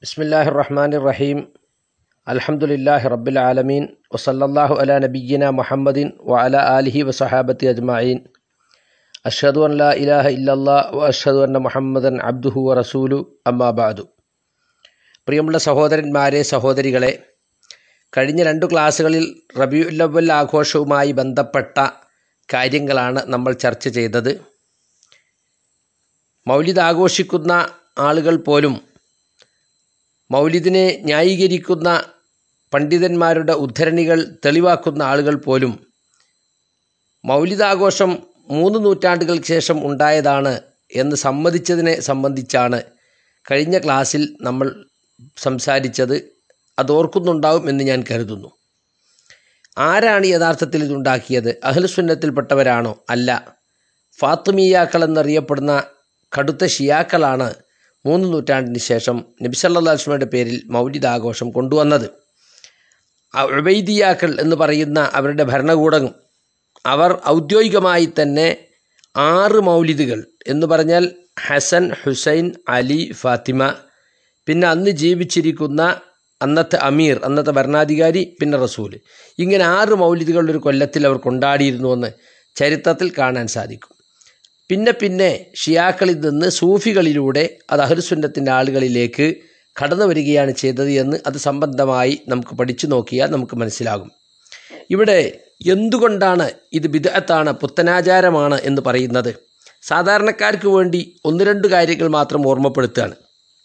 بسم الله الرحمن الرحيم الحمد لله رب العالمين وصلى الله على نبينا محمد وعلى آله وصحابته أجمعين أشهد أن لا إله إلا الله وأشهد أن محمدا عبده ورسوله أما بعد പ്രിയമുള്ള സഹോദരന്മാരെ സഹോദരികളെ കഴിഞ്ഞ രണ്ട് ക്ലാസ്സുകളിൽ റബിയുല്ലവൽ ആഘോഷവുമായി ബന്ധപ്പെട്ട കാര്യങ്ങളാണ് നമ്മൾ ചർച്ച ചെയ്തത് മൗലിദ് ആഘോഷിക്കുന്ന ആളുകൾ പോലും മൗലിദിനെ ന്യായീകരിക്കുന്ന പണ്ഡിതന്മാരുടെ ഉദ്ധരണികൾ തെളിവാക്കുന്ന ആളുകൾ പോലും മൗലിദാഘോഷം മൂന്ന് നൂറ്റാണ്ടുകൾക്ക് ശേഷം ഉണ്ടായതാണ് എന്ന് സമ്മതിച്ചതിനെ സംബന്ധിച്ചാണ് കഴിഞ്ഞ ക്ലാസ്സിൽ നമ്മൾ സംസാരിച്ചത് അതോർക്കുന്നുണ്ടാവും എന്ന് ഞാൻ കരുതുന്നു ആരാണ് യഥാർത്ഥത്തിൽ ഇതുണ്ടാക്കിയത് അഹ്ലുസുന്നത്തിൽപ്പെട്ടവരാണോ അല്ല ഫാത്തുമിയാക്കൾ എന്നറിയപ്പെടുന്ന കടുത്ത ഷിയാക്കളാണ് മൂന്ന് നൂറ്റാണ്ടിന് ശേഷം നബിസല്ലാസ്മയുടെ പേരിൽ മൗലിദാഘോഷം കൊണ്ടുവന്നത് ഉബൈദിയാക്കൾ എന്ന് പറയുന്ന അവരുടെ ഭരണകൂടം അവർ ഔദ്യോഗികമായി തന്നെ ആറ് മൗലിദുകൾ എന്ന് പറഞ്ഞാൽ ഹസൻ ഹുസൈൻ അലി ഫാത്തിമ പിന്നെ അന്ന് ജീവിച്ചിരിക്കുന്ന അന്നത്തെ അമീർ അന്നത്തെ ഭരണാധികാരി പിന്നെ റസൂൽ ഇങ്ങനെ ആറ് മൗലിദുകൾ ഒരു കൊല്ലത്തിൽ അവർ കൊണ്ടാടിയിരുന്നുവെന്ന് ചരിത്രത്തിൽ കാണാൻ സാധിക്കും പിന്നെ പിന്നെ ഷിയാക്കളിൽ നിന്ന് സൂഫികളിലൂടെ അത് അഹ്ലുസുന്നത്തിൻ്റെ ആളുകളിലേക്ക് കടന്നു വരികയാണ് ചെയ്തത് എന്ന് അത് സംബന്ധമായി നമുക്ക് പഠിച്ചു നോക്കിയാൽ നമുക്ക് മനസ്സിലാകും ഇവിടെ എന്തുകൊണ്ടാണ് ഇത് ബിദഅത്താണ് പുത്തനാചാരമാണ് എന്ന് പറയുന്നത് സാധാരണക്കാർക്ക് വേണ്ടി ഒന്ന് രണ്ട് കാര്യങ്ങൾ മാത്രം ഓർമ്മപ്പെടുത്തുകയാണ്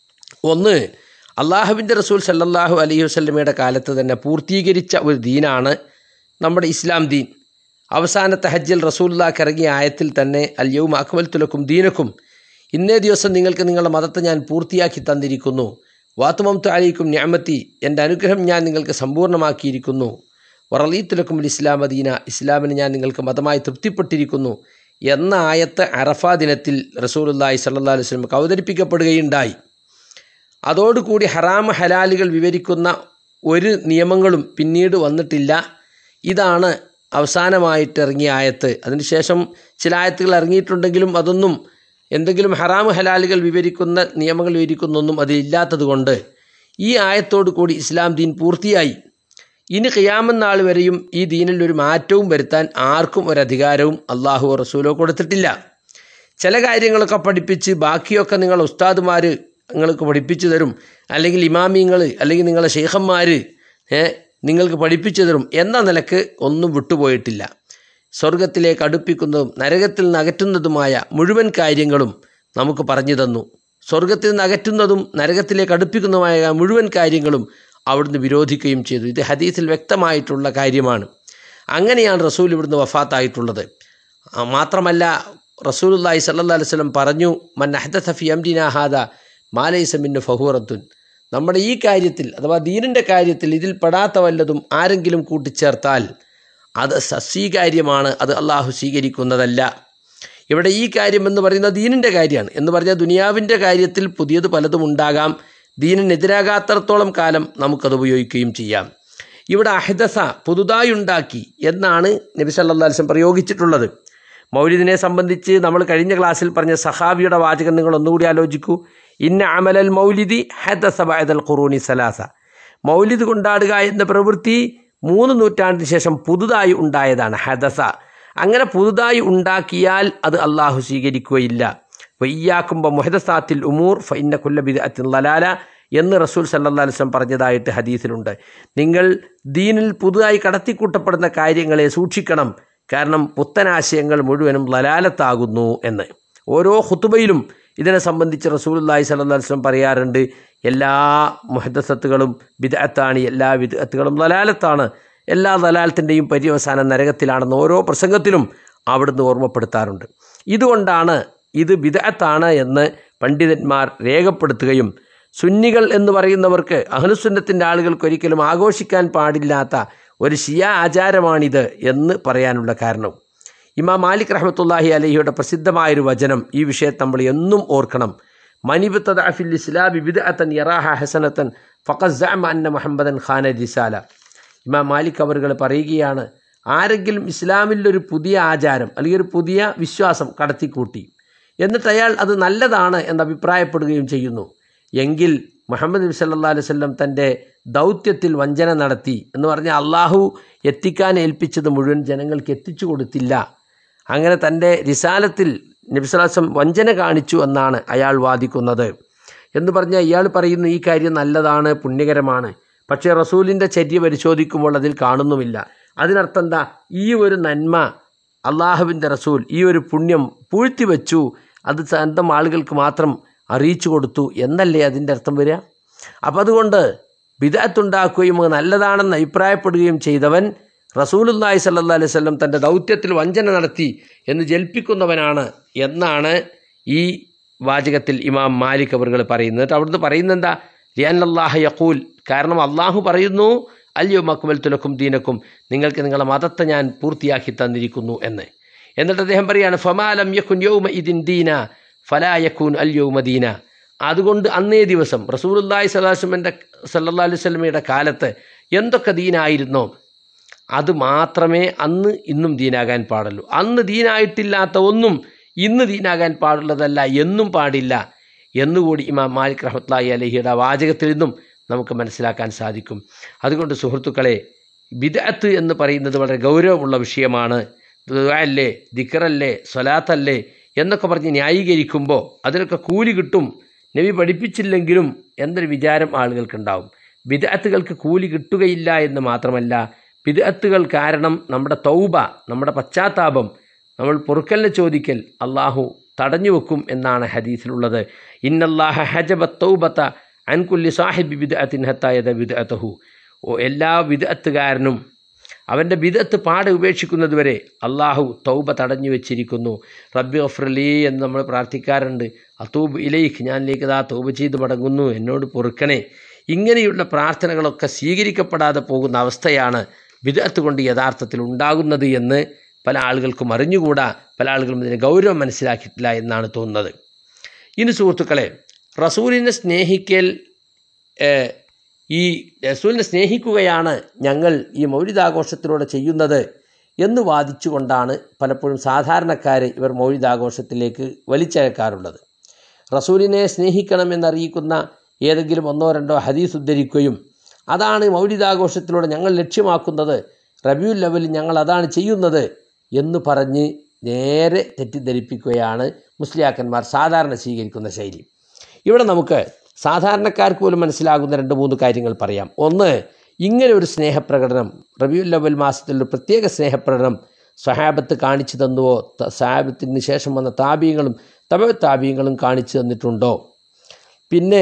ഒന്ന് അള്ളാഹുവിൻ്റെ റസൂൽ സല്ലല്ലാഹു അലൈഹി വസ്ലമയുടെ കാലത്ത് തന്നെ പൂർത്തീകരിച്ച ഒരു ദീനാണ് നമ്മുടെ ഇസ്ലാം ദീൻ അവസാനത്തെ ഹജ്ജിൽ റസൂലുള്ളാഹ് ഇറങ്ങിയ ആയത്തിൽ തന്നെ അല്യവും അക്മൽ തുലക്കും ദീനക്കും ഇന്നേ ദിവസം നിങ്ങൾക്ക് നിങ്ങളുടെ മതത്തെ ഞാൻ പൂർത്തിയാക്കി തന്നിരിക്കുന്നു വാത്തുമംതു അലൈക്കും ഞാമത്തി എൻ്റെ അനുഗ്രഹം ഞാൻ നിങ്ങൾക്ക് സമ്പൂർണ്ണമാക്കിയിരിക്കുന്നു വറലീത്തുലക്കും ഇസ്ലാം ദീന ഇസ്ലാമിന് ഞാൻ നിങ്ങൾക്ക് മതമായി തൃപ്തിപ്പെട്ടിരിക്കുന്നു എന്ന ആയത്ത് അറഫാ ദിനത്തിൽ റസൂലുല്ലാഹി സല്ലാ അലൈഹി സ്വലമക്ക് അവതരിപ്പിക്കപ്പെടുകയുണ്ടായി അതോടുകൂടി ഹറാമ ഹലാലുകൾ വിവരിക്കുന്ന ഒരു നിയമങ്ങളും പിന്നീട് വന്നിട്ടില്ല ഇതാണ് അവസാനമായിട്ട് ഇറങ്ങിയ ആയത്ത് അതിനുശേഷം ചില ആയത്തുകൾ ഇറങ്ങിയിട്ടുണ്ടെങ്കിലും അതൊന്നും എന്തെങ്കിലും ഹറാമ് ഹലാലുകൾ വിവരിക്കുന്ന നിയമങ്ങൾ വിവരിക്കുന്നൊന്നും അതിലില്ലാത്തത് കൊണ്ട് ഈ ആയത്തോടു കൂടി ഇസ്ലാം ദീൻ പൂർത്തിയായി ഇനി ഖിയാമെന്നാൾ വരെയും ഈ ദീനിൽ ഒരു മാറ്റവും വരുത്താൻ ആർക്കും ഒരധികാരവും അള്ളാഹു റസൂലോ കൊടുത്തിട്ടില്ല ചില കാര്യങ്ങളൊക്കെ പഠിപ്പിച്ച് ബാക്കിയൊക്കെ നിങ്ങൾ ഉസ്താദുമാർ നിങ്ങൾക്ക് പഠിപ്പിച്ചു തരും അല്ലെങ്കിൽ ഇമാമിങ്ങൾ അല്ലെങ്കിൽ നിങ്ങളെ ഷെയ്ഖന്മാർ നിങ്ങൾക്ക് പഠിപ്പിച്ചു തരും എന്ന നിലക്ക് ഒന്നും വിട്ടുപോയിട്ടില്ല സ്വർഗത്തിലേക്ക് അടുപ്പിക്കുന്നതും നരകത്തിൽ നിന്ന് അകറ്റുന്നതുമായ മുഴുവൻ കാര്യങ്ങളും നമുക്ക് പറഞ്ഞു തന്നു സ്വർഗത്തിൽ നിന്ന് അകറ്റുന്നതും നരകത്തിലേക്ക് അടുപ്പിക്കുന്നതുമായ മുഴുവൻ കാര്യങ്ങളും അവിടുന്ന് വിരോധിക്കുകയും ചെയ്തു ഇത് ഹദീസിൽ വ്യക്തമായിട്ടുള്ള കാര്യമാണ് അങ്ങനെയാണ് റസൂൽ ഇവിടുന്ന് വഫാത്തായിട്ടുള്ളത് മാത്രമല്ല റസൂലുല്ലാഹി സല്ലാ അലൈഹി സ്വലം പറഞ്ഞു മൻ അഹദഫി അംഡിനാഹാദ മാലൈസമിന് ഫഹൂറത്തുൻ നമ്മുടെ ഈ കാര്യത്തിൽ അഥവാ ദീനിൻ്റെ കാര്യത്തിൽ ഇതിൽ പെടാത്ത വല്ലതും ആരെങ്കിലും കൂട്ടിച്ചേർത്താൽ അത് സസ്വീകാര്യമാണ് അത് അള്ളാഹു സ്വീകരിക്കുന്നതല്ല ഇവിടെ ഈ കാര്യം എന്ന് പറയുന്നത് ദീനിൻ്റെ കാര്യമാണ് എന്ന് പറഞ്ഞാൽ ദുനിയാവിൻ്റെ കാര്യത്തിൽ പുതിയത് പലതും ഉണ്ടാകാം ദീനിനെതിരാകാത്തടത്തോളം കാലം നമുക്കത് ഉപയോഗിക്കുകയും ചെയ്യാം ഇവിടെ അഹദസ പുതുതായി ഉണ്ടാക്കി എന്നാണ് നബി സല്ലാ അലിസ്ലം പ്രയോഗിച്ചിട്ടുള്ളത് മൗലിദിനെ സംബന്ധിച്ച് നമ്മൾ കഴിഞ്ഞ ക്ലാസ്സിൽ പറഞ്ഞ സഹാബിയുടെ വാചകം നിങ്ങൾ ഒന്നുകൂടി ആലോചിക്കൂ ഇന്ന അമലൽ മൗലിദി ഹദസബഅദൽ ഖുറൂനി സലാസ മൗലിദ് കൊണ്ടാടുക എന്ന പ്രവൃത്തി മൂന്ന് നൂറ്റാണ്ടിന് ശേഷം പുതുതായി ഉണ്ടായതാണ് ഹദസ അങ്ങനെ പുതുതായി ഉണ്ടാക്കിയാൽ അത് അള്ളാഹു സ്വീകരിക്കുകയില്ല വയ്യാക്കുമ്പോൾ മുഹദസാത്തിൽ ഉമൂർ ഫൈന്ന കുല്ലബിദ് അത്തിൻ ലലാല എന്ന് റസൂൽ സല്ലാ അലിസ്ലം പറഞ്ഞതായിട്ട് ഹദീസിലുണ്ട് നിങ്ങൾ ദീനിൽ പുതുതായി കടത്തിക്കൂട്ടപ്പെടുന്ന കാര്യങ്ങളെ സൂക്ഷിക്കണം കാരണം പുത്തനാശയങ്ങൾ മുഴുവനും ലലാലത്താകുന്നു എന്ന് ഓരോ ഹുത്തുബയിലും ഇതിനെ സംബന്ധിച്ച് റസൂലുല്ലാഹി സല്ലല്ലാഹു അലൈഹി വസല്ലം പറയാറുണ്ട് എല്ലാ മുഹദ്ദസത്തുകളും ബിദ്അത്താണ് എല്ലാ വിദ്അത്തുകളും ലലാലത്താണ് എല്ലാ ലലാലത്തിൻ്റെയും പര്യവസാനം നരകത്തിലാണെന്ന് ഓരോ പ്രസംഗത്തിലും അവിടുന്ന് ഓർമ്മപ്പെടുത്താറുണ്ട് ഇതുകൊണ്ടാണ് ഇത് ബിദ്അത്താണ് എന്ന് പണ്ഡിതന്മാർ രേഖപ്പെടുത്തുകയും സുന്നികൾ എന്ന് പറയുന്നവർക്ക് അഹ്ലുസുന്നത്തിൻ്റെ ആളുകൾക്ക് ഒരിക്കലും ആഘോഷിക്കാൻ പാടില്ലാത്ത ഒരു ഷിയ ആചാരമാണിത് എന്ന് പറയാനുള്ള കാരണം ഇമാം മാലിക് റഹ്മത്തുല്ലാഹി അലഹിയുടെ പ്രസിദ്ധമായൊരു വചനം ഈ വിഷയത്തെ നമ്മൾ എന്നും ഓർക്കണം മനിബത്തത് അഫിൽ ഇസ്ലാബി ബിദ്അത്തൻ യറാഹ ഹസനത്തൻ ഫഖസ് അന്ന മുഹമ്മദൻ ഖാന റിസാല ഇമാം മാലിക് അവറുകൾ പറയുകയാണ് ആരെങ്കിലും ഇസ്ലാമിൽ ഒരു പുതിയ ആചാരം അല്ലെങ്കിൽ ഒരു പുതിയ വിശ്വാസം കടത്തിക്കൂട്ടി എന്നിട്ട് അയാൾ അത് നല്ലതാണ് എന്ന് അഭിപ്രായപ്പെടുകയും ചെയ്യുന്നു എങ്കിൽ മുഹമ്മദ് നബി സല്ലാ അലൈഹി വല്ലം തൻ്റെ ദൗത്യത്തിൽ വഞ്ചന നടത്തി എന്ന് പറഞ്ഞാൽ അള്ളാഹു എത്തിക്കാൻ ഏൽപ്പിച്ചത് മുഴുവൻ ജനങ്ങൾക്ക് എത്തിച്ചു കൊടുത്തില്ല അങ്ങനെ തൻ്റെ റിസാലത്തിൽ നബിസ്വലാസം വഞ്ചന കാണിച്ചു എന്നാണ് അയാൾ വാദിക്കുന്നത് എന്ന് പറഞ്ഞാൽ ഇയാൾ പറയുന്നു ഈ കാര്യം നല്ലതാണ് പുണ്യകരമാണ് പക്ഷേ റസൂലിൻ്റെ ചര്യ പരിശോധിക്കുമ്പോൾ അതിൽ കാണുന്നുമില്ല അതിനർത്ഥം എന്താ ഈ ഒരു നന്മ അള്ളാഹുവിൻ്റെ റസൂൽ ഈ ഒരു പുണ്യം പൂഴ്ത്തി വെച്ചു അത് സ്വന്തം ആളുകൾക്ക് മാത്രം അറിയിച്ചു കൊടുത്തു എന്നല്ലേ അതിൻ്റെ അർത്ഥം വരിക അപ്പം അതുകൊണ്ട് വിദഗ്ധുണ്ടാക്കുകയും നല്ലതാണെന്ന് അഭിപ്രായപ്പെടുകയും ചെയ്തവൻ റസൂലുല്ലാഹി സല്ലാ അലൈഹി സ്വല്ലം തൻ്റെ ദൗത്യത്തിൽ വഞ്ചന നടത്തി എന്ന് ജൽപ്പിക്കുന്നവനാണ് എന്നാണ് ഈ വാചകത്തിൽ ഇമാം മാലിക് അവറുകൾ പറയുന്നത് എന്നിട്ട് അവിടുന്ന് പറയുന്നത് എന്താ ലിയാൻ അള്ളാഹ യഖൂൽ കാരണം അള്ളാഹു പറയുന്നു അല്യോ മക്കുമൽ തുലക്കും ദീനക്കും നിങ്ങൾക്ക് നിങ്ങളുടെ മതത്തെ ഞാൻ പൂർത്തിയാക്കി തന്നിരിക്കുന്നു എന്ന് എന്നിട്ട് അദ്ദേഹം പറയാണ് ഫമാലം യക്കുൻ യൗമ ഇതിൻ ദീന ഫലാ യക്കൂൻ അൽ യൗമ ദീന അതുകൊണ്ട് അന്നേ ദിവസം റസൂലുല്ലാഹി സലാഹുസ്ലമിൻ്റെ സല്ലാ അലൈഹി സ്വലമയുടെ കാലത്ത് എന്തൊക്കെ ദീനായിരുന്നോ അത് മാത്രമേ അന്ന് ഇന്നും ദീനാകാൻ പാടുള്ളൂ അന്ന് ദീനായിട്ടില്ലാത്ത ഒന്നും ഇന്ന് ദീനാകാൻ പാടുള്ളതല്ല എന്നും പാടില്ല എന്നുകൂടി ഇമാം മാലിക് റഹ്മത്ലാഹി അലഹിയുടെ വാചകത്തിൽ നിന്നും നമുക്ക് മനസ്സിലാക്കാൻ സാധിക്കും അതുകൊണ്ട് സുഹൃത്തുക്കളെ ബിദഅത്ത് എന്ന് പറയുന്നത് വളരെ ഗൗരവമുള്ള വിഷയമാണ് അല്ലേ ദിക്കറല്ലേ സ്വലാത്തല്ലേ എന്നൊക്കെ പറഞ്ഞ് ന്യായീകരിക്കുമ്പോൾ അതിനൊക്കെ കൂലി കിട്ടും നബി പഠിപ്പിച്ചില്ലെങ്കിലും എന്നൊരു വിചാരം ആളുകൾക്കുണ്ടാവും ബിദഅത്തുകൾക്ക് കൂലി കിട്ടുകയില്ല എന്ന് മാത്രമല്ല ബിദഅത്തുകൾ കാരണം നമ്മുടെ തൗബ നമ്മുടെ പശ്ചാത്താപം നമ്മൾ പൊറുക്കലിനെ ചോദിക്കൽ അള്ളാഹു തടഞ്ഞു വെക്കും എന്നാണ് ഹദീസിലുള്ളത് ഇന്നല്ലാഹ ഹജബ തൗബത്ത അൻകുല്ലി സാഹിബി ബിദഅത്തിൻ ഹത്തായത ബിദഅത്തഹു ഓ എല്ലാ വിദഅത്തുകാരനും അവൻ്റെ ബിദത്ത് പാടെ ഉപേക്ഷിക്കുന്നത് വരെ അള്ളാഹു തൗബ തടഞ്ഞു വെച്ചിരിക്കുന്നു റബ്ബി ഗഫ്രലി എന്ന് നമ്മൾ പ്രാർത്ഥിക്കാറുണ്ട് അത്തൂബ് ഇലൈഖ് ഞാനിലേക്ക് ആ തൗബ ചെയ്ത് മടങ്ങുന്നു എന്നോട് പൊറുക്കണേ ഇങ്ങനെയുള്ള പ്രാർത്ഥനകളൊക്കെ സ്വീകരിക്കപ്പെടാതെ പോകുന്ന അവസ്ഥയാണ് വിദഗ്ധ കൊണ്ട് യഥാർത്ഥത്തിൽ ഉണ്ടാകുന്നത് എന്ന് പല ആളുകൾക്കും അറിഞ്ഞുകൂടാ പല ആളുകളും ഇതിന് ഗൗരവം മനസ്സിലാക്കിയിട്ടില്ല എന്നാണ് തോന്നുന്നത് ഇനി സുഹൃത്തുക്കളെ റസൂലിനെ സ്നേഹിക്കൽ ഈ റസൂലിനെ സ്നേഹിക്കുകയാണ് ഞങ്ങൾ ഈ മൗലിതാഘോഷത്തിലൂടെ ചെയ്യുന്നത് എന്ന് വാദിച്ചുകൊണ്ടാണ് പലപ്പോഴും സാധാരണക്കാർ ഇവർ മൗലിതാഘോഷത്തിലേക്ക് വലിച്ചഴക്കാറുള്ളത് റസൂലിനെ സ്നേഹിക്കണമെന്നറിയിക്കുന്ന ഏതെങ്കിലും ഒന്നോ രണ്ടോ ഹദീസ് ഉദ്ധരിക്കുകയും അതാണ് മൗലിതാഘോഷത്തിലൂടെ ഞങ്ങൾ ലക്ഷ്യമാക്കുന്നത് റബിയുൽ ലെവലിൽ ഞങ്ങൾ അതാണ് ചെയ്യുന്നത് എന്ന് പറഞ്ഞ് നേരെ തെറ്റിദ്ധരിപ്പിക്കുകയാണ് മുസ്ലിയാക്കന്മാർ സാധാരണ സ്വീകരിക്കുന്ന ശൈലി ഇവിടെ നമുക്ക് സാധാരണക്കാർക്ക് പോലും മനസ്സിലാകുന്ന രണ്ട് മൂന്ന് കാര്യങ്ങൾ പറയാം ഒന്ന് ഇങ്ങനെ ഒരു സ്നേഹപ്രകടനം റബിയുൽ ലവൽ മാസത്തിൽ ഒരു പ്രത്യേക സ്നേഹപ്രകടനം സഹാബത്ത് കാണിച്ചു തന്നുവോ സഹാബത്തിന് ശേഷം വന്ന താപീയങ്ങളും തപ താപീയങ്ങളും കാണിച്ചു തന്നിട്ടുണ്ടോ പിന്നെ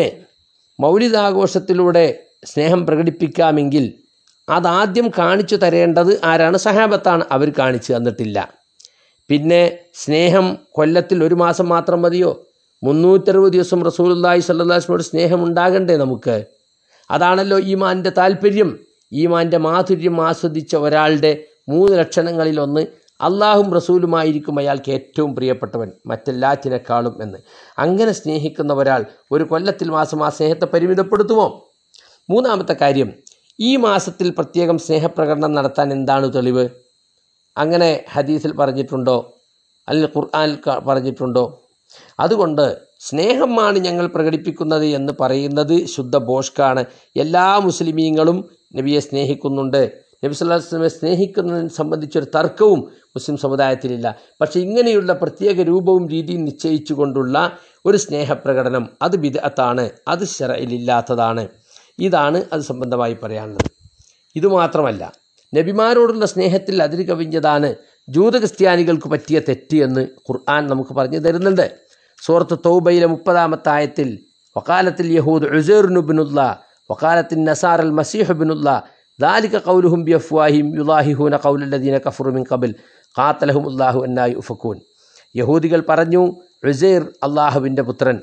മൗലിതാഘോഷത്തിലൂടെ സ്നേഹം പ്രകടിപ്പിക്കാമെങ്കിൽ അതാദ്യം കാണിച്ചു തരേണ്ടത് ആരാണ് സഹാബത്താണ് അവർ കാണിച്ചു തന്നിട്ടില്ല പിന്നെ സ്നേഹം കൊല്ലത്തിൽ ഒരു മാസം മാത്രം മതിയോ മുന്നൂറ്ററുപത് ദിവസം റസൂലുല്ലാഹി സല്ലാസ്മോട് സ്നേഹം ഉണ്ടാകണ്ടേ നമുക്ക് അതാണല്ലോ ഈമാൻ്റെ താല്പര്യം ഈമാൻ്റെ മാധുര്യം ആസ്വദിച്ച ഒരാളുടെ മൂന്ന് ലക്ഷണങ്ങളിലൊന്ന് അള്ളാഹും റസൂലുമായിരിക്കും അയാൾക്ക് ഏറ്റവും പ്രിയപ്പെട്ടവൻ മറ്റെല്ലാറ്റിനേക്കാളും എന്ന് അങ്ങനെ സ്നേഹിക്കുന്ന ഒരാൾ ഒരു കൊല്ലത്തിൽ മാസം ആ സ്നേഹത്തെ പരിമിതപ്പെടുത്തുമോ മൂന്നാമത്തെ കാര്യം ഈ മാസത്തിൽ പ്രത്യേകം സ്നേഹപ്രകടനം നടത്താൻ എന്താണ് തെളിവ് അങ്ങനെ ഹദീസിൽ പറഞ്ഞിട്ടുണ്ടോ അല്ലെങ്കിൽ ഖുർആാനിൽ പറഞ്ഞിട്ടുണ്ടോ അതുകൊണ്ട് സ്നേഹമാണ് ഞങ്ങൾ പ്രകടിപ്പിക്കുന്നത് എന്ന് പറയുന്നത് ശുദ്ധ ബോഷ്കാണ് എല്ലാ മുസ്ലിമീങ്ങളും നബിയെ സ്നേഹിക്കുന്നുണ്ട് നബി സല്ലാസ്ലമെ സ്നേഹിക്കുന്നതിനെ സംബന്ധിച്ചൊരു തർക്കവും മുസ്ലിം സമുദായത്തിലില്ല പക്ഷേ ഇങ്ങനെയുള്ള പ്രത്യേക രൂപവും രീതിയും നിശ്ചയിച്ചുകൊണ്ടുള്ള ഒരു സ്നേഹപ്രകടനം അത് വിദഗ്ധാണ് അത് ശരയിലില്ലാത്തതാണ് ഇതാണ് അത് സംബന്ധമായി പറയാനുള്ളത് ഇതുമാത്രമല്ല നബിമാരോടുള്ള സ്നേഹത്തിൽ അതിര് കവിഞ്ഞതാണ് ജൂത ക്രിസ്ത്യാനികൾക്ക് പറ്റിയ തെറ്റ് എന്ന് ഖുർആൻ നമുക്ക് പറഞ്ഞു തരുന്നുണ്ട് സൂറത്ത് തൗബയിലെ മുപ്പതാമത്തെ ആയത്തിൽ വക്കാലത്തിൽ യഹൂദ് ഉസേർനുബിനുള്ള വക്കാലത്തിൻ നസാർ അൽ മസീഹുബിനുള്ള ദാലിക കൗലുഹും ബിയഫ്വാഹിം യുലാഹിഹൂന കൗലല്ലദീന കഫറുമിൻ കബിൽ ഖാത്തലഹും അള്ളാഹു എന്നായി ഉഫക്കൂൻ യഹൂദികൾ പറഞ്ഞു ഉസൈർ അള്ളാഹുവിൻ്റെ പുത്രൻ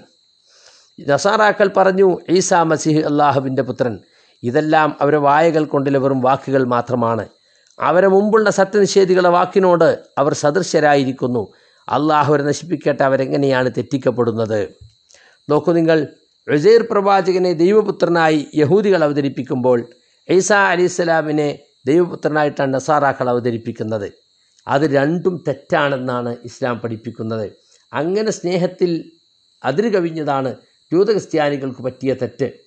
നസാറാക്കൾ പറഞ്ഞു ഈസാ മസീഹ് അള്ളാഹുവിൻ്റെ പുത്രൻ ഇതെല്ലാം അവരെ വായകൾ കൊണ്ടുള്ള വെറും വാക്കുകൾ മാത്രമാണ് അവരെ മുമ്പുള്ള സത്യനിഷേധികളുടെ വാക്കിനോട് അവർ സദൃശരായിരിക്കുന്നു അള്ളാഹു അവരെ നശിപ്പിക്കട്ടെ അവരെങ്ങനെയാണ് തെറ്റിക്കപ്പെടുന്നത് നോക്കൂ നിങ്ങൾ ഉസൈർ പ്രവാചകനെ ദൈവപുത്രനായി യഹൂദികൾ അവതരിപ്പിക്കുമ്പോൾ ഈസാ അലി ഇസ്ലാമിനെ ദൈവപുത്രനായിട്ടാണ് നസാറാക്കൾ അവതരിപ്പിക്കുന്നത് അത് രണ്ടും തെറ്റാണെന്നാണ് ഇസ്ലാം പഠിപ്പിക്കുന്നത് അങ്ങനെ സ്നേഹത്തിൽ അതിര് കവിഞ്ഞതാണ് ജൂത ക്രിസ്ത്യാനികൾക്ക് പറ്റിയ തെറ്റ്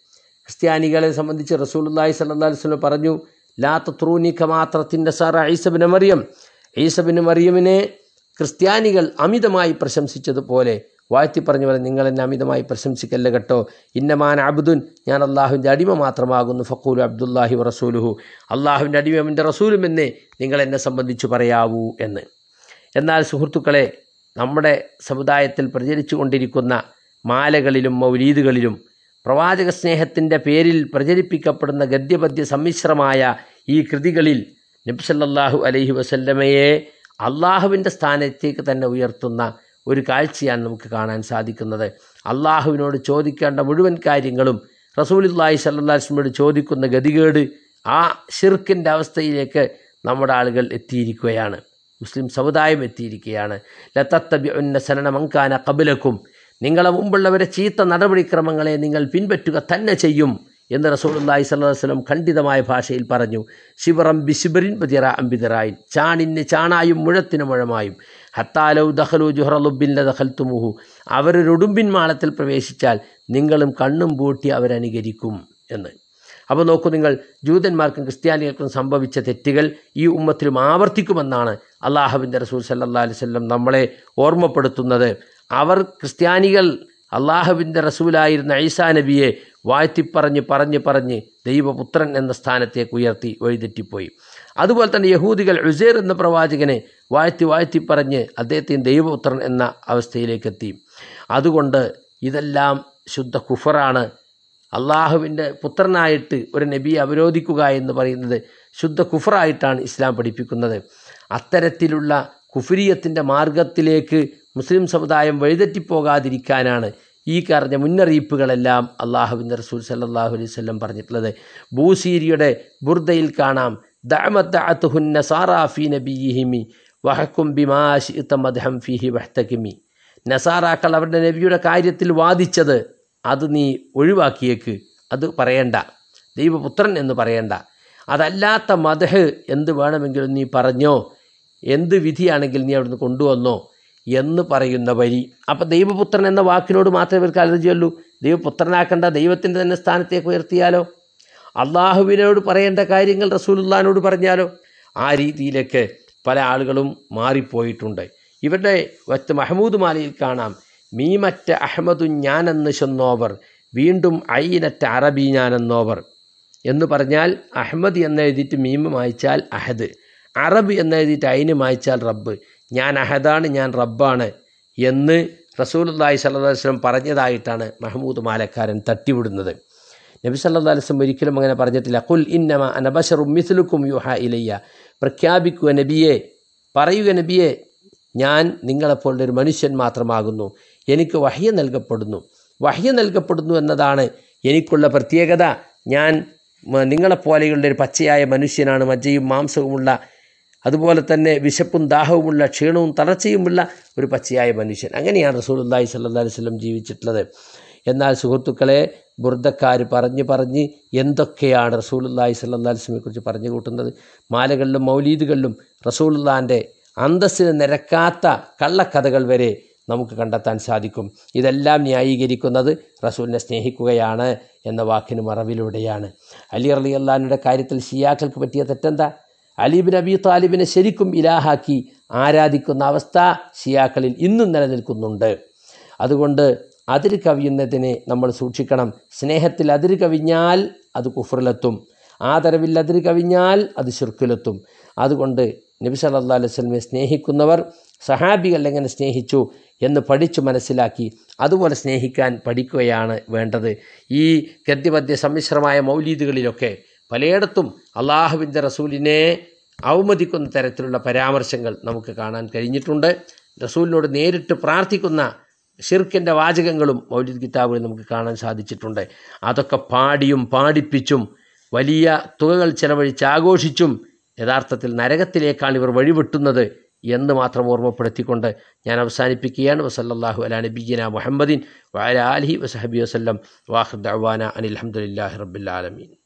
ക്രിസ്ത്യാനികളെ സംബന്ധിച്ച് റസൂലുല്ലാഹി സല്ലല്ലാഹു അലൈഹി വസല്ലം പറഞ്ഞു ലാ തത്രൂനി കമാത്രത്തിൻ്റെ സാറ ഈസബിന് മറിയം ഈസബിന് മറിയമിനെ ക്രിസ്ത്യാനികൾ അമിതമായി പ്രശംസിച്ചതുപോലെ വാഴ്ത്തി പറഞ്ഞു പോലെ നിങ്ങൾ എന്നെ അമിതമായി പ്രശംസിക്കല്ല കേട്ടോ ഇന്നമാൻ അബ്ദുൻ ഞാൻ അള്ളാഹുവിൻ്റെ അടിമ മാത്രമാകുന്നു ഫക്കൂലു അബ്ദുല്ലാഹി റസൂലുഹു അള്ളാഹുവിൻ്റെ അടിമ റസൂലും എന്നേ നിങ്ങൾ എന്നെ സംബന്ധിച്ച് പറയാവൂ എന്ന് എന്നാൽ സുഹൃത്തുക്കളെ നമ്മുടെ സമുദായത്തിൽ പ്രചരിച്ചു കൊണ്ടിരിക്കുന്ന മാലകളിലും മൗലീദുകളിലും പ്രവാചക സ്നേഹത്തിൻ്റെ പേരിൽ പ്രചരിപ്പിക്കപ്പെടുന്ന ഗദ്യപദ്യ സമ്മിശ്രമായ ഈ കൃതികളിൽ നബ്സല്ലാഹു അലൈഹി വസല്ലമയെ അള്ളാഹുവിൻ്റെ സ്ഥാനത്തേക്ക് തന്നെ ഉയർത്തുന്ന ഒരു കാഴ്ചയാണ് നമുക്ക് കാണാൻ സാധിക്കുന്നത് അള്ളാഹുവിനോട് ചോദിക്കേണ്ട മുഴുവൻ കാര്യങ്ങളും റസൂലില്ലാഹി സല്ലാസ്മയോട് ചോദിക്കുന്ന ഗതികേട് ആ ഷിർക്കിൻ്റെ അവസ്ഥയിലേക്ക് നമ്മുടെ ആളുകൾ എത്തിയിരിക്കുകയാണ് മുസ്ലിം സമുദായം എത്തിയിരിക്കുകയാണ് ലത്തത്തബി ഉന്ന സനന മങ്കാന കബിലക്കും നിങ്ങളെ മുമ്പുള്ളവരെ ചീത്ത നടപടിക്രമങ്ങളെ നിങ്ങൾ പിൻപറ്റുക തന്നെ ചെയ്യും എന്ന് റസൂലുല്ലാഹി സ്വല്ലല്ലാഹു അലൈഹി വസല്ലം ഖണ്ഡിതമായ ഭാഷയിൽ പറഞ്ഞു ശിവറം ബിശിബറിൻ ബദിറ അംബിദിറായിൻ ചാണിന് ചാണായും മുഴത്തിന് മുഴമായും ഹത്താലൗ ദഹലു ജുഹറലുബിൻ ദഹൽത്തുമുഹു അവരൊരുടുമ്പിൻ മാളത്തിൽ പ്രവേശിച്ചാൽ നിങ്ങളും കണ്ണും പൂട്ടി അവരനുകരിക്കും എന്ന് അപ്പോൾ നോക്കൂ നിങ്ങൾ ജൂതന്മാർക്കും ക്രിസ്ത്യാനികൾക്കും സംഭവിച്ച തെറ്റുകൾ ഈ ഉമ്മത്തിലും ആവർത്തിക്കുമെന്നാണ് അള്ളാഹുവിൻ്റെ റസൂൽ സല്ലാ അലൈഹി വല്ലം നമ്മളെ ഓർമ്മപ്പെടുത്തുന്നത് അവർ ക്രിസ്ത്യാനികൾ അള്ളാഹുവിൻ്റെ റസൂലായിരുന്ന ഐസാ നബിയെ വാഴ്ത്തിപ്പറഞ്ഞ് പറഞ്ഞ് പറഞ്ഞ് ദൈവപുത്രൻ എന്ന സ്ഥാനത്തേക്ക് ഉയർത്തി വഴിതെറ്റിപ്പോയി അതുപോലെ തന്നെ യഹൂദികൾ ഉസേർ എന്ന പ്രവാചകനെ വാഴ്ത്തി വാഴ്ത്തി പറഞ്ഞ് അദ്ദേഹത്തിന് ദൈവപുത്രൻ എന്ന അവസ്ഥയിലേക്കെത്തി അതുകൊണ്ട് ഇതെല്ലാം ശുദ്ധ കുഫറാണ് അള്ളാഹുവിൻ്റെ പുത്രനായിട്ട് ഒരു നബിയെ അവരോധിക്കുക എന്ന് പറയുന്നത് ശുദ്ധ കുഫറായിട്ടാണ് ഇസ്ലാം പഠിപ്പിക്കുന്നത് അത്തരത്തിലുള്ള കുഫിരിയത്തിൻ്റെ മാർഗത്തിലേക്ക് മുസ്ലിം സമുദായം വഴിതെറ്റിപ്പോകാതിരിക്കാനാണ് ഈ പറഞ്ഞ മുന്നറിയിപ്പുകളെല്ലാം അള്ളാഹുവിൻ്റെ റസൂൽ സല്ലാഹു അലൈഹി സ്വല്ലം പറഞ്ഞിട്ടുള്ളത് ബൂസീരിയുടെ ബുർദയിൽ കാണാം ദഅമത്തഅത്തുഹുന്ന സാറാഫി നബിയിഹിമി വഹക്കും ബിമാശി മദ്ഹം ഫിഹി വഹ്തകിമി നസാറാക്കൾ അവരുടെ നബിയുടെ കാര്യത്തിൽ വാദിച്ചത് അത് നീ ഒഴിവാക്കിയേക്ക് അത് പറയണ്ട ദൈവപുത്രൻ എന്ന് പറയണ്ട അതല്ലാത്ത മദഹ് എന്ത് വേണമെങ്കിലും നീ പറഞ്ഞോ എന്ത് വിധിയാണെങ്കിൽ നീ അവിടുന്ന് കൊണ്ടുവന്നോ എന്ന് പറയുന്ന വരി അപ്പം ദൈവപുത്രൻ എന്ന വാക്കിനോട് മാത്രമേ ഇവർക്ക് അലർജിയുള്ളൂ ദൈവപുത്രനാക്കേണ്ട ദൈവത്തിൻ്റെ തന്നെ സ്ഥാനത്തേക്ക് ഉയർത്തിയാലോ അള്ളാഹുവിനോട് പറയേണ്ട കാര്യങ്ങൾ റസൂലുല്ലാനോട് പറഞ്ഞാലോ ആ രീതിയിലേക്ക് പല ആളുകളും മാറിപ്പോയിട്ടുണ്ട് ഇവരുടെ വത്ത് മഹമ്മൂദ് മാലയിൽ കാണാം മീമറ്റ അഹമ്മദു ഞാനെന്ന് ചെന്നോവർ വീണ്ടും ഐനറ്റ അറബി ഞാനെന്നോവർ എന്ന് പറഞ്ഞാൽ അഹമ്മദ് എന്ന് എഴുതിയിട്ട് മീമ് മായ്ച്ചാൽ അഹദ് അറബ് എന്ന് എഴുതിയിട്ട് ഐന് മായ്ച്ചാൽ റബ്ബ് ഞാൻ അഹദാണ് ഞാൻ റബ്ബാണ് എന്ന് റസൂലുല്ലാഹി സല്ലല്ലാഹു അലൈഹി വസല്ലം പറഞ്ഞതായിട്ടാണ് മഹമ്മൂദ് മാലക്കാരൻ തട്ടിവിടുന്നത് നബി സല്ലല്ലാഹു അലൈഹി വസല്ലം ഒരിക്കലും അങ്ങനെ പറഞ്ഞിട്ടില്ല കുൽ ഇന്നമ അനബഷറും മിസ്ലുക്കും യുഹ ഇലയ്യ പ്രഖ്യാപിക്കുക നബിയെ പറയുക നബിയെ ഞാൻ നിങ്ങളെപ്പോലുള്ള ഒരു മനുഷ്യൻ മാത്രമാകുന്നു എനിക്ക് വഹ്യ നൽകപ്പെടുന്നു വഹ്യ നൽകപ്പെടുന്നു എന്നതാണ് എനിക്കുള്ള പ്രത്യേകത ഞാൻ നിങ്ങളെപ്പോലെയുള്ള ഒരു പച്ചയായ മനുഷ്യനാണ് മജ്ജയും മാംസവുമുള്ള അതുപോലെ തന്നെ വിശപ്പും ദാഹവുമുള്ള ക്ഷീണവും തളർച്ചയുമുള്ള ഒരു പച്ചയായ മനുഷ്യൻ അങ്ങനെയാണ് റസൂലുല്ലാഹി സല്ലല്ലാഹു അലൈഹി വസല്ലം ജീവിച്ചിട്ടുള്ളത് എന്നാൽ സുഹൃത്തുക്കളെ ബുർദക്കാർ പറഞ്ഞ് പറഞ്ഞ് എന്തൊക്കെയാണ് റസൂലുല്ലാഹി സല്ലല്ലാഹു അലൈഹി വസല്ലമയെ കുറിച്ച് പറഞ്ഞു കൂട്ടുന്നത് മാലകളിലും മൗലീദുകളിലും റസൂലുല്ലാൻ്റെ അന്തസ്സിന് നിരക്കാത്ത കള്ളക്കഥകൾ വരെ നമുക്ക് കണ്ടെത്താൻ സാധിക്കും ഇതെല്ലാം ന്യായീകരിക്കുന്നത് റസൂലിനെ സ്നേഹിക്കുകയാണ് എന്ന വാക്കിന് മറവിലൂടെയാണ് അലി അലി അള്ളഹാനുടെ കാര്യത്തിൽ ഷിയാക്കൾക്ക് പറ്റിയ തെറ്റെന്താ അലീബിൻ അബി താലിബിനെ ശരിക്കും ഇലാഹാക്കി ആരാധിക്കുന്ന അവസ്ഥ ഷിയാക്കളിൽ ഇന്നും നിലനിൽക്കുന്നുണ്ട് അതുകൊണ്ട് അതിര് കവിയുന്നതിനെ നമ്മൾ സൂക്ഷിക്കണം സ്നേഹത്തിൽ അതിര് കവിഞ്ഞാൽ അത് കുഫറിലെത്തും ആദരവിൽ അതിര് കവിഞ്ഞാൽ അത് ശുർക്കിലെത്തും അതുകൊണ്ട് നബി സല്ലാ അലൈഹി സ്വലമെ സ്നേഹിക്കുന്നവർ സഹാബികൾ എങ്ങനെ സ്നേഹിച്ചു എന്ന് പഠിച്ചു മനസ്സിലാക്കി അതുപോലെ സ്നേഹിക്കാൻ പഠിക്കുകയാണ് വേണ്ടത് ഈ ഗദ്യപദ്യ സമ്മിശ്രമായ മൗലീദുകളിലൊക്കെ പലയിടത്തും അള്ളാഹുവിൻ്റെ റസൂലിനെ അവമതിക്കുന്ന തരത്തിലുള്ള പരാമർശങ്ങൾ നമുക്ക് കാണാൻ കഴിഞ്ഞിട്ടുണ്ട് റസൂലിനോട് നേരിട്ട് പ്രാർത്ഥിക്കുന്ന ഷിർക്കിൻ്റെ വാചകങ്ങളും മൗലിദ് കിതാബുകളിൽ നമുക്ക് കാണാൻ സാധിച്ചിട്ടുണ്ട് അതൊക്കെ പാടിയും പാടിപ്പിച്ചും വലിയ തുകകൾ ചെലവഴിച്ച് ആഘോഷിച്ചും യഥാർത്ഥത്തിൽ നരകത്തിലേക്കാണ് ഇവർ വഴിവെട്ടുന്നത് എന്ന് മാത്രം ഓർമ്മപ്പെടുത്തിക്കൊണ്ട് ഞാൻ അവസാനിപ്പിക്കുകയാണ് വസല്ലാഹു അല നബീന മുഹമ്മദിൻ വഅല ആലിഹി വസഹബി വസ്ലം വാഹുദ് അവാന അനിൽ അഹമ്മദില്ലാഹി റബ്ബിൽ ആലമീൻ